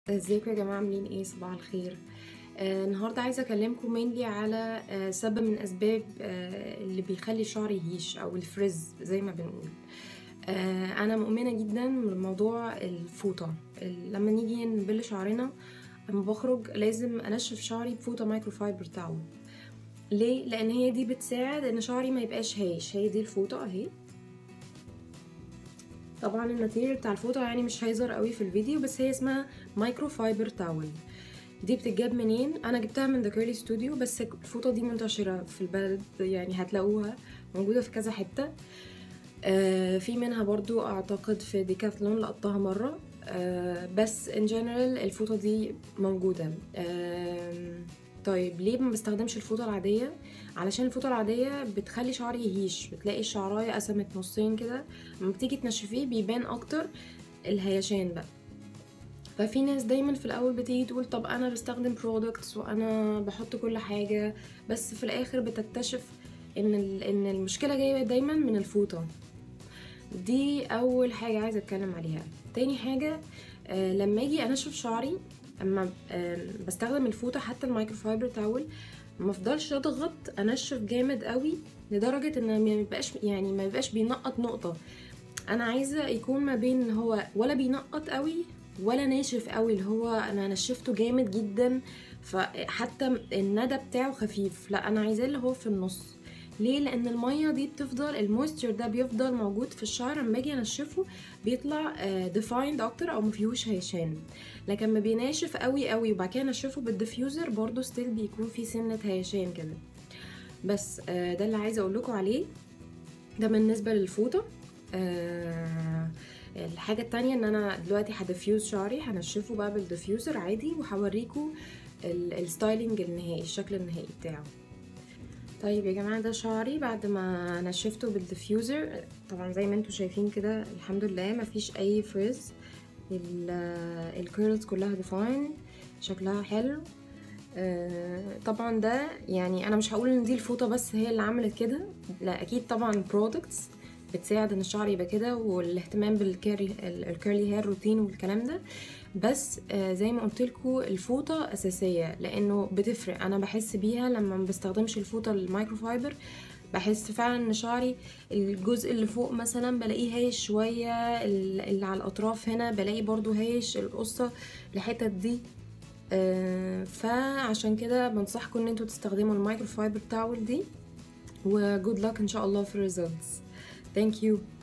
ازيكم يا جماعة عاملين ايه صباح الخير آه النهاردة عايزة اكلمكم mainly على آه سبب من اسباب آه اللي بيخلي الشعر يهيش او الفريز زي ما بنقول آه انا مؤمنة جدا بموضوع الفوطة ال- لما نيجي نبل شعرنا لما بخرج لازم انشف شعري بفوطة مايكرو فايبر تاول ليه لان هي دي بتساعد ان شعري ما يبقاش هايش هي دي الفوطة اهي طبعا الماتيريال بتاع الفوطة يعني مش هيظهر قوي في الفيديو بس هي اسمها مايكرو فايبر تاول دي بتتجاب منين انا جبتها من ذا كيرلي ستوديو بس الفوطه دي منتشره في البلد يعني هتلاقوها موجوده في كذا حته آه في منها برضو اعتقد في ديكاثلون لقطتها مره آه بس ان جنرال الفوطه دي موجوده آه طيب ليه ما بستخدمش الفوطه العاديه علشان الفوطه العاديه بتخلي شعري يهيش بتلاقي الشعرايه قسمت نصين كده لما بتيجي تنشفيه بيبان اكتر الهيشان بقى ففي ناس دايما في الاول بتيجي تقول طب انا بستخدم برودكتس وانا بحط كل حاجه بس في الاخر بتكتشف ان ال- ان المشكله جايه دايما من الفوطه دي اول حاجه عايزه اتكلم عليها تاني حاجه آه لما اجي انشف شعري اما آه بستخدم الفوطه حتى المايكرو فايبر تاول ما افضلش اضغط انشف جامد قوي لدرجه ان ما يبقاش يعني ما يبقاش بينقط نقطه انا عايزه يكون ما بين ان هو ولا بينقط قوي ولا ناشف قوي اللي هو انا نشفته جامد جدا فحتى الندى بتاعه خفيف لا انا عايزاه اللي هو في النص ليه لان الميه دي بتفضل المويستشر ده بيفضل موجود في الشعر لما باجي انشفه بيطلع ديفايند اكتر او مفيهوش هيشان لكن ما بيناشف قوي قوي وبعد كده انشفه بالديفيوزر برضو ستيل بيكون في سنه هيشان كده بس آه، ده اللي عايزه اقول لكم عليه ده بالنسبه للفوطه آه الحاجة التانية ان انا دلوقتي هدفيوز شعري هنشفه بقى بالديفيوزر عادي وهوريكم ال- الستايلينج النهائي الشكل النهائي بتاعه طيب يا جماعة ده شعري بعد ما نشفته بالديفيوزر طبعا زي ما انتم شايفين كده الحمد لله مفيش اي فريز الكيرلز كلها ديفاين شكلها حلو آه، طبعا ده يعني انا مش هقول ان دي الفوطه بس هي اللي عملت كده لا اكيد طبعا برودكتس بتساعد ان الشعر يبقى كده والاهتمام بالكيرلي الكيرلي هير روتين والكلام ده بس آه، زي ما قلت لكم الفوطه اساسيه لانه بتفرق انا بحس بيها لما ما بستخدمش الفوطه المايكرو فايبر بحس فعلا ان شعري الجزء اللي فوق مثلا بلاقيه هايش شويه ال- اللي على الاطراف هنا بلاقي برضو هايش القصه الحتت دي آه، فعشان كده بنصحكم ان انتوا تستخدموا المايكرو فايبر تاول دي وجود لك ان شاء الله في الريزلتس ثانك يو